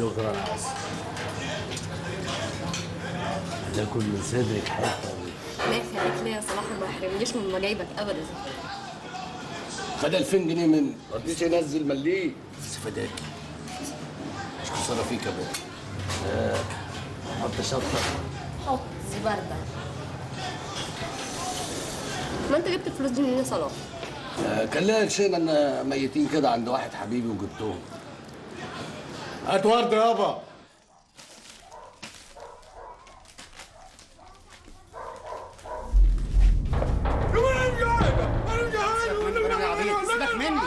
شكرا يا عسل هتاكل من صدرك حته ما يخليك ليا يا صلاح وما يحرمنيش من مجايبك ابدا خد 2000 جنيه من ما رضيش ينزل مليه بس فداكي مش خساره فيك يا بابا آه، حط شطه حط دي بارده ما انت جبت الفلوس دي منين يا صلاح آه، كان ليا قرشين انا ميتين كده عند واحد حبيبي وجبتهم هات ورد يابا سيبك مني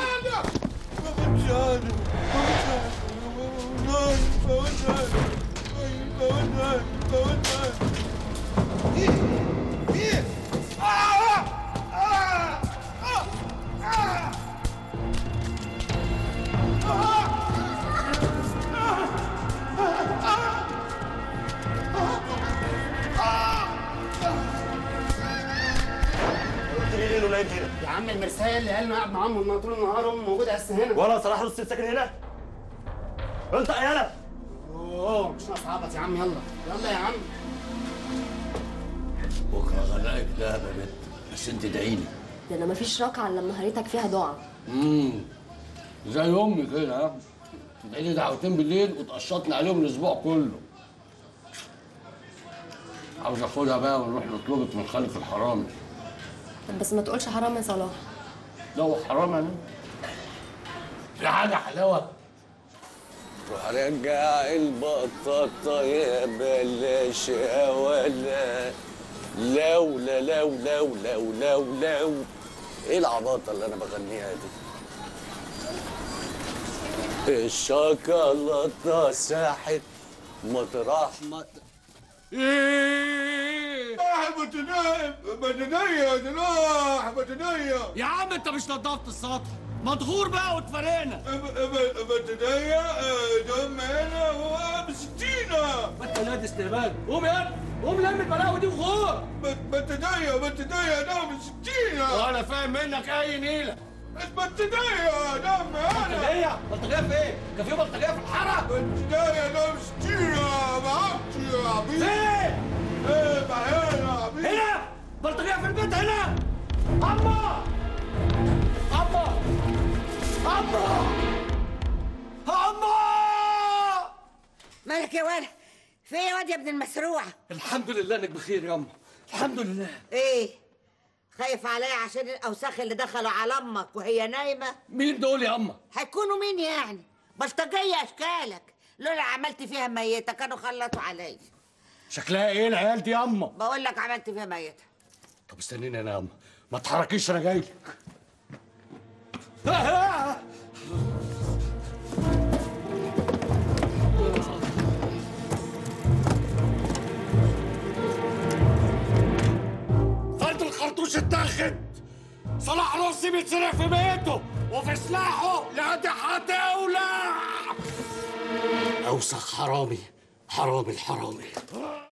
يا عم المرسال اللي قال انه قاعد مع امه طول النهار امه موجوده بس هنا ولا صلاح رستم ساكن هنا انت يا يلا اوه مش ناقص عبط يا عم يلا يلا يا عم بكره غرقك دهب يا بت بس انت ادعي لي ده انا مفيش ركعه الا لما هريتك فيها دعاء امم زي امي كده ها تدعي لي دعوتين بالليل وتقشطني عليهم الاسبوع كله عاوز اخدها بقى ونروح نطلبك من خالق الحرامي طب بس ما تقولش حرام يا صلاح لو حرام انا في حاجه حلاوه روح رجع البطاطا يا بلاش يا ولا لولا لو لو لو لو لو ايه العباطه اللي انا بغنيها دي الشوكولاته ساحت مطرح ما ايه بتنايم بتنيا جناح بتنيا يا عم انت مش نضفت السطح مدغور بقى واتفرقنا بتنيا دم هنا هو بستينة انت نادي استهبال قوم يا ابني قوم لم البلاوي دي وغور بتنيا بتنيا دم ستينة وانا فاهم منك اي نيله بتنيا دم هنا بلطجيه بلطجيه في ايه؟ كان في بلطجيه في الحاره بتنيا دم ستينة ما عرفتش يا عبيد فين؟ ايه ما هنا يا عبيد هنا بلطجيه في البيت هنا اما اما اما اما مالك يا ولد في ايه يا واد يا ابن المسروع الحمد لله انك بخير يا اما الحمد لله ايه خايف عليا عشان الاوساخ اللي دخلوا على امك وهي نايمه مين دول يا اما؟ هيكونوا مين يعني بلطجيه اشكالك لولا عملت فيها ميته كانوا خلطوا عليا شكلها ايه العيال دي يا اما؟ بقول لك عملت فيها ميته طب استنيني انا يا اما ما تحركيش انا جاي لك فرد الخرطوش اتاخد صلاح راسي بيتسرق في بيته وفي سلاحه لقد هتولع اوسخ حرامي حرامي الحرامي